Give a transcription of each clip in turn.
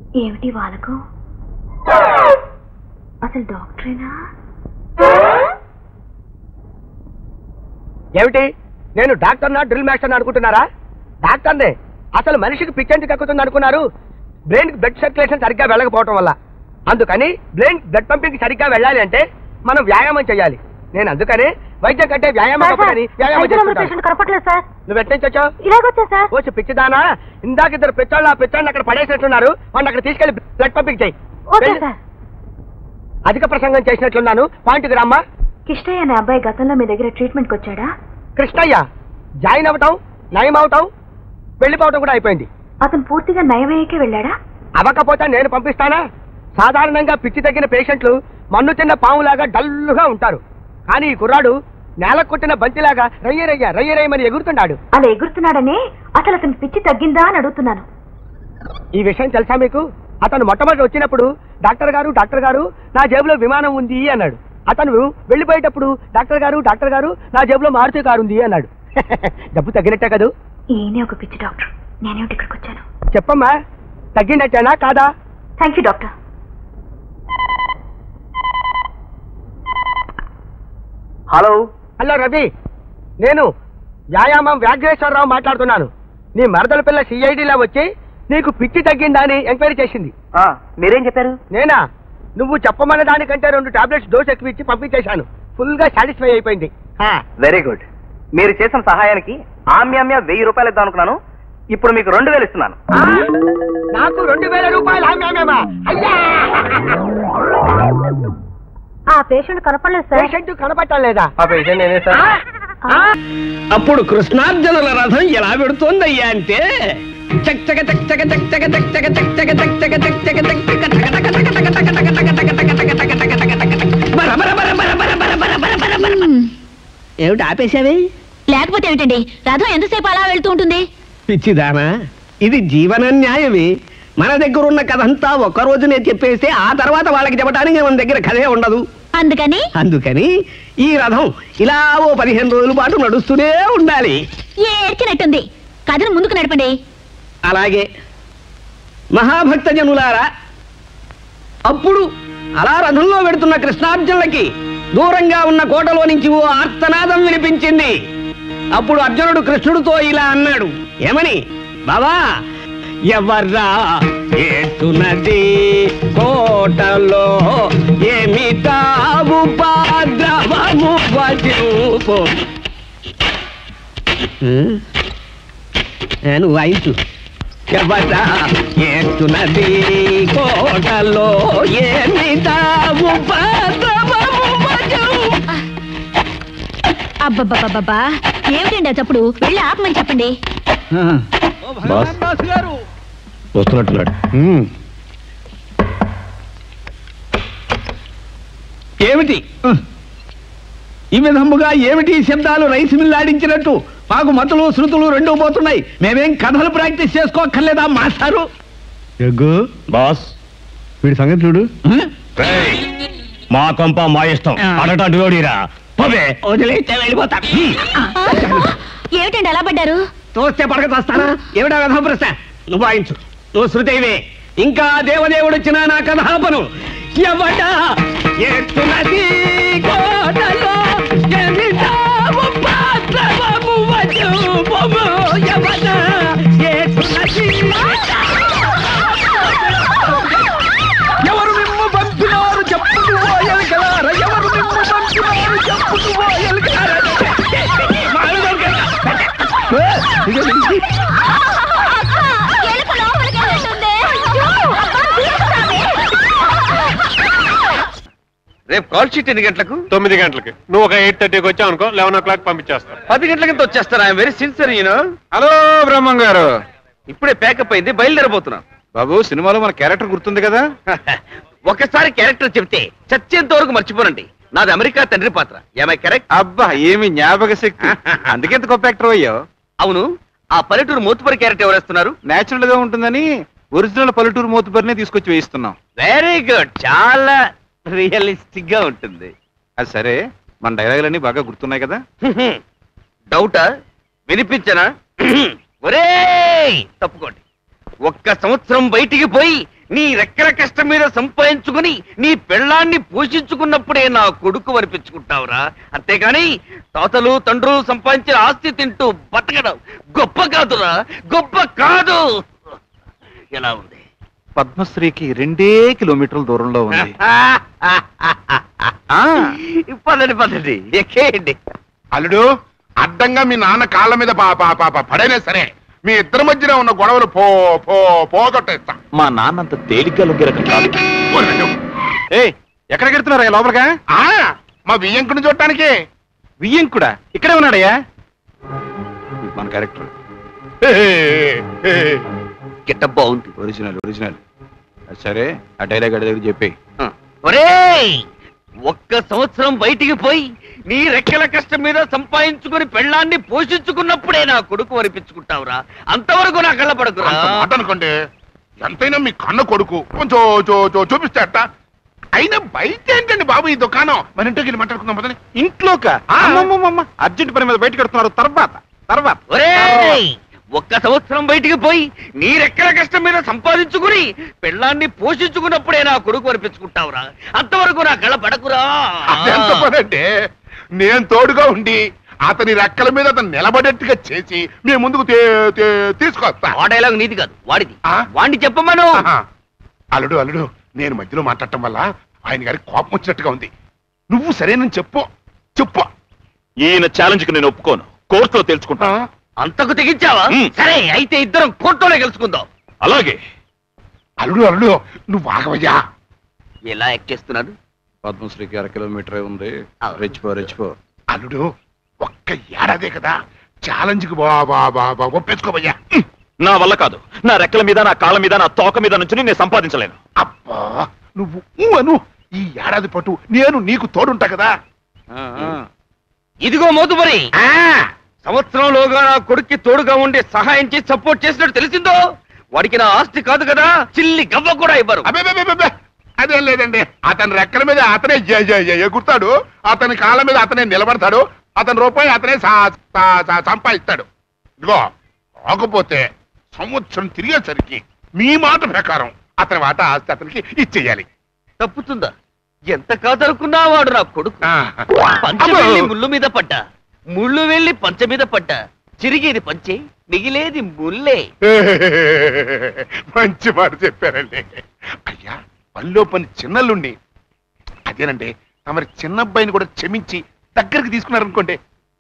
ఏమిటి వాళ్ళకు అసలు డాక్టరేనా ఏమిటి నేను డాక్టర్నా డ్రిల్ మాస్టర్ అనుకుంటున్నారా డాక్టర్నే అసలు మనిషికి పిచ్చెందుకు ఎక్కుతుంది అనుకున్నారు బ్రెయిన్ బ్లడ్ సర్క్యులేషన్ సరిగ్గా వెళ్ళకపోవటం వల్ల అందుకని బ్రెయిన్ బ్లడ్ పంపింగ్ సరిగ్గా వెళ్ళాలి అంటే మనం వ్యాయామం చేయాలి నేను అందుకనే వైద్యం కంటే వ్యాయామం గొప్పదని వ్యాయామం చేస్తుంటాను కనపట్లేదు సార్ నువ్వు ఎట్ట నుంచి వచ్చావు ఇలాగొచ్చా సార్ వచ్చి పిచ్చిదానా ఇందాక ఇద్దరు పిచ్చోళ్ళు ఆ పిచ్చోళ్ళని అక్కడ పడేసినట్టున్నారు వాడిని అక్కడ తీసుకెళ్లి బ్లడ్ పంపింగ్ చేయి ఓకే వెళ్ళి. సార్ అధిక ప్రసంగం చేసినట్లున్నాను పాయింట్కి రామ్మా కిష్టయ్య అనే అబ్బాయి గతంలో మీ దగ్గర ట్రీట్మెంట్కి వచ్చాడా కృష్ణయ్య జాయిన్ అవటం నయం అవటం వెళ్ళిపోవటం కూడా అయిపోయింది అతను పూర్తిగా నయమయ్యకే వెళ్ళాడా అవ్వకపోతే నేను పంపిస్తానా సాధారణంగా పిచ్చి తగ్గిన పేషెంట్లు మన్ను తిన్న పాములాగా డల్లుగా ఉంటారు కానీ ఈ కుర్రాడు నేల కొట్టిన బంతిలాగా రయ్యరయ్య రయ్యరయ్యమని ఎగురుతున్నాడు అలా ఎగురుతున్నాడని అసలు అతని పిచ్చి తగ్గిందా అని అడుగుతున్నాను ఈ విషయం తెలుసా మీకు అతను మొట్టమొదటి వచ్చినప్పుడు డాక్టర్ గారు డాక్టర్ గారు నా జేబులో విమానం ఉంది అన్నాడు అతను వెళ్ళిపోయేటప్పుడు డాక్టర్ గారు డాక్టర్ గారు నా జేబులో మారుతి కారు ఉంది అన్నాడు డబ్బు తగ్గినట్టే కదూ ఈయనే ఒక పిచ్చి డాక్టర్ నేనేమిటి ఇక్కడికి వచ్చాను చెప్పమ్మా తగ్గినట్టేనా కాదా thank you doctor hello hello Ravi నేను వ్యాయామం వ్యాఘ్రేశ్వరరావు మాట్లాడుతున్నాను నీ మరదల పిల్ల సిఐడిలో వచ్చి నీకు పిచ్చి తగ్గిందా అని ఎంక్వైరీ చేసింది మీరేం చెప్పారు నేనా నువ్వు చెప్పమన్న దానికంటే రెండు టాబ్లెట్స్ డోస్ ఎక్కువ ఇచ్చి పంపించేశాను ఫుల్ గా సాటిస్ఫై అయిపోయింది ఆ, వెరీ గుడ్ మీరు చేసిన సహాయానికి ఆమ్యామ్య వెయ్యి రూపాయలు ఇద్దాం అనుకున్నాను ఇప్పుడు మీకు రెండు వేలు ఇస్తున్నాను ఆ, నాకు రెండు వేల రూపాయలు ఆమ్యామేమా అయ్యా ఆ పేషెంట్ కనపడలేదు సార్ పేషెంట్ కనపడటం లేదా ఆ పేషెంట్ నేనే సార్ ఆ, ఆ, అప్పుడు కృష్ణార్జునుల రథం ఎలా పెడుతోందయ్యా అంటే చక్ చక చక్ చక చక్ చక చక్ చక చక్ చక చక్ చక చక్ చక చక్ చక టక టక టక టక టక టక టక టక టక టక టక టక టక టక టక టక. బర బర బర బర బర బర బర బర బర బర బర. ఏమిటి ఆపేశావే లేకపోతే ఏమిటండి రథం ఎంతసేపు అలా వెళ్తూ ఉంటుంది పిచ్చిదానా ఇది జీవన న్యాయమే మన దగ్గర ఉన్న కథ అంతా ఒక్క రోజునే చెప్పేస్తే ఆ తర్వాత వాళ్ళకి చెప్పడానికి మన దగ్గర కథే ఉండదు అందుకని అందుకని ఈ రథం ఇలా ఓ పదిహేను రోజుల పాటు నడుస్తూనే ఉండాలి ఏడ్చినట్టుంది కథను ముందుకు నడపండి అలాగే మహాభక్త జనులారా అప్పుడు అలా రథంలో వెడుతున్న కృష్ణార్జునులకి దూరంగా ఉన్న కోటలో నుంచి ఓ ఆర్తనాదం వినిపించింది అప్పుడు అర్జునుడు కృష్ణుడితో ఇలా అన్నాడు ఏమని బాబా ఎవర్రా ఏటున్నది కోటలో ఏమిటా ఉపద్రవము వజూపు నువ్వు వాయించు ఎవరా ఏస్తున్నది కోటలో ఏమిటా ఉపద్రవము వజూపు అబ్బబ్బబ్బబ్బా ఏమిటండి ఆ చప్పుడు వెళ్ళి ఆపమని చెప్పండి బాస్ గారు వస్తున్నట్టున్నాడు ఏమిటి ఈ విధముగా ఏమిటి ఈ శబ్దాలు రైస్ మిల్లాడించినట్టు మాకు మతులు శృతులు రెండూ పోతున్నాయి మేమేం కథలు ప్రాక్టీస్ చేసుకోక్కర్లేదా మాస్టారు జగ్గు బాస్ వీడి సంగతి చూడు మా కొంప మా ఇష్టం ఆ. అడటాడు ఓడిరా పోవే వదిలేస్తే వెళ్ళిపోతా ఏమిటండి అలా పడ్డారు తోస్తే పడక తోస్తానా ఏమిటా కథ ప్రశ్న నువ్వు వాయించు నువ్వు శృతైవే ఇంకా దేవదేవుడు వచ్చిన నా కథాపను ఎవట ఎత్తునది కోటలో ఎమిటా ఉపద్రవము వజూపము ఎవట ఎత్తునది ఎవరు మిమ్ము పంపినారు చెప్పుకు పోయలుకలార ఎవరు మిమ్ము పంపినారు చెప్పుకు పోయలుకలార రేపు కాల్ షీట్ ఎన్ని గంటలకు తొమ్మిది గంటలకి నువ్వు ఒక ఎయిట్ థర్టీకి వచ్చావు అనుకో లెవెన్ ఓ క్లాక్ పంపించేస్తా పది గంటల కింద వచ్చేస్తాను I'm very sincere you know hello Brahmam గారు ఇప్పుడే ప్యాకప్ అయింది బయలుదేరబోతున్నాను బాబు సినిమాలో మన క్యారెక్టర్ గుర్తుంది కదా ఒకసారి క్యారెక్టర్ చెప్తే చచ్చేంత వరకు మర్చిపోనండి నాది అమెరికా తండ్రి పాత్ర ఏమై కరెక్ట్ అబ్బా ఏమి జ్ఞాపక శక్తి అందుకే గొప్ప యాక్టర్ అయ్యావు అవును ఆ పల్లెటూరు మూతుపరి క్యారెక్టర్ ఎవరేస్తున్నారు నేచురల్ గా ఉంటుందని ఒరిజినల్ పల్లెటూరు మూతుపరినే తీసుకొచ్చి వేయిస్తున్నాం వెరీ గుడ్ చాలా రియలిస్టిక్ గా ఉంటుంది అది సరే మన డైలాగులన్నీ బాగా గుర్తున్నాయి కదా డౌటా వినిపించనా ఒరే తప్పుకోండి ఒక్క సంవత్సరం బయటికి పోయి నీ రెక్కల కష్టం మీద సంపాదించుకుని నీ పెళ్ళాన్ని పోషించుకున్నప్పుడే నా కొడుకు అనిపించుకుంటావురా అంతేగాని తాతలు తండ్రులు సంపాదించిన ఆస్తి తింటూ బతకడం గొప్ప కాదురా గొప్ప కాదు ఎలా ఉంది పద్మశ్రీకి రెండే కిలోమీటర్ల దూరంలో ఉంది ఆ, పదండి పదండి ఎక్కేయండి అల్లుడు అడ్డంగా మీ నాన్న కాళ్ళ మీద పా పా పా పా పడైనా సరే మీ ఇద్దరి మధ్యన ఉన్న గొడవలు పో పో పోగొట్టేస్తా మా నాన్నంత తేలిగ్గా లొంగే రకం కాదు ఏ ఎక్కడికి వెళ్తున్నారా లోపలిగా ఆ, మా బియ్యంకుని చూడటానికి వియ్యంకుడా ఇక్కడే ఉన్నాడయ్యా మన క్యారెక్టర్ గిట్ట బాగుంది ఒరిజినల్ ఒరిజినల్ సరే ఆ డైలాగ్ అడి దగ్గర చెప్పి ఆ, ఒరేయ్ ఒక్క సంవత్సరం బయటికి పోయి నీ రెక్కల కష్టం మీద సంపాదించుకుని పెళ్ళాన్ని పోషించుకున్నప్పుడే నా కొడుకు అనిపించుకుంటావురా అంతవరకు నా కళ్ళ పడకురా అంత మాట అనుకోండి ఎంతైనా మీ కన్న కొడుకు కొంచెం చూ- చూ- చూపిస్తే అట్ట అయినా బయట ఏంటండి బాబు ఈ దుకాణం మన ఇంటికి వెళ్ళి మాట్లాడుకుందాం పదని ఇంట్లోక ఆ. అమ్మమ్మమ్మ అర్జెంట్ పని మీద బయటకు వెళ్తున్నారు తర్వాత తర్వాత ఒరేయ్ ఒక్క సంవత్సరం బయటికి పోయి నీ రెక్కల కష్టం మీద సంపాదించుకుని పెళ్ళాన్ని పోషించుకున్నప్పుడే నా కొడుకు అనిపించుకుంటావురా అంతవరకు నా కళ్ళ పడకురా అదెంత పనండి నేను తోడుగా ఉండి అతని రెక్కల మీద అతను నిలబడేట్టుగా చేసి మీ ముందుకు తే- తే- తీసుకొస్తా ఆ డైలాగ్ నీది కాదు వాడిది ఆ? వాడిని చెప్పమను ఆహా. అల్లుడు అల్లుడు నేను మధ్యలో మాట్లాడటం వల్ల ఆయన గారికి కోపం వచ్చినట్టుగా ఉంది నువ్వు సరేనని చెప్పు చెప్పు ఈయన ఛాలెంజ్ కి నేను ఒప్పుకోను కోర్టులో తెలుసుకుంటా ఆ? అంతకు తెగించావా ఉమ్. సరే అయితే ఇద్దరం కోర్టులోనే కలుసుకుందాం అలాగే అల్లుడు అల్లుడు నువ్వు ఆగవయ్యా ఎలా యాక్ట్ చేస్తున్నాడు పద్మశ్రీకి అర కిలోమీటరే ఉంది ఆ. రెచ్చిపో రెచ్చిపో అల్లుడు ఒక్క ఏడాదే కదా ఛాలెంజ్ కి బా బా బా బా ఒప్పేసుకోవయ్యా నా వల్ల కాదు నా రెక్కల మీద నా కాళ్ళ మీద నా తోక మీద నుంచి నేను సంపాదించలేను అబ్బా నువ్వు ఊ అను ఈ ఏడాది పాటు నేను నీకు తోడుంటా కదా ఆ, ఆ. ఇదిగో మోతుబరి సంవత్సరంలోగా నా కొడుక్కి తోడుగా ఉండి సహాయం చేసి సపోర్ట్ చేసినట్టు తెలిసిందో వాడికి నా ఆస్తి కాదు కదా చిల్లి గవ్వ కూడా ఇవ్వరు అబ్బే అబ్బే, అబ్బే, అబ్బే. అదేం లేదండి అతని రెక్కల మీద అతనే ఎ- ఎ- ఎ- ఎగురుతాడు అతని కాళ్ళ మీద అతనే నిలబడతాడు అతని రూపాయి అతనే సా- సా- సా- సంపాదిస్తాడు ఇదిగో కాకపోతే సంవత్సరం తిరిగేసరికి మీ మాట ప్రకారం అతని వాట ఆస్తి అతనికి ఇచ్చేయాలి తప్పుతుందా ఎంత కాదనుకున్నా వాడు నా కొడుకు ఆ. పంచ అబ్బో. వెళ్ళి ముళ్ళు మీద పడ్డా ముళ్ళు వెళ్ళి పంచ మీద పడ్డా చిరిగేది పంచే మిగిలేది ముల్లే మంచి మాట చెప్పారండి అయ్యా పనిలో పని చిన్నల్లుండి అదేనండి తమరి చిన్నబ్బాయిని కూడా క్షమించి దగ్గరికి తీసుకున్నారనుకోండి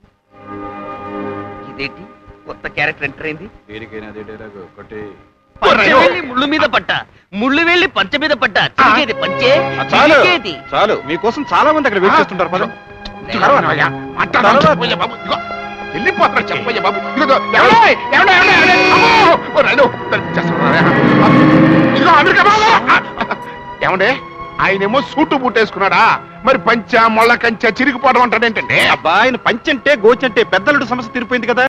ఇదేంటి కొత్త క్యారెక్టర్ ఎంటర్ అయింది దేనికైనా అదే డైలాగ్ ఒకటి పంచ వెళ్ళి ముళ్ళు మీద పడ్డా ముళ్ళు వెళ్ళి పంచ మీద పడ్డా చిరిగేది పంచే చాలు చిరిగేది చాలు మీకోసం చాలా మంది అక్కడ వెయిట్ చేస్తుంటారు పద చదవనయ్యా. మాట్లాడాలి. చెప్పయ్యా బాబు. ఇదిగో, వెళ్ళిపోతారా చెప్పయ్యా బాబు ఇదిగో, ఎవడే? ఎవడే? ఎవడే? ఎవడే? అమ్మో! ఓ నాయనో, చేస్తున్నారా? ఇదిగో, అమెరికా బాబు! ఏమండే ఆయనేమో సూటు బూటేసుకున్నాడా మరి పంచ మొళ్ళ కంచ చిరిగిపోవడం అంటాడేంటండి అబ్బా ఆయన పంచంటే గోచంటే పెద్దలుడు సమస్య తీరిపోయింది కదా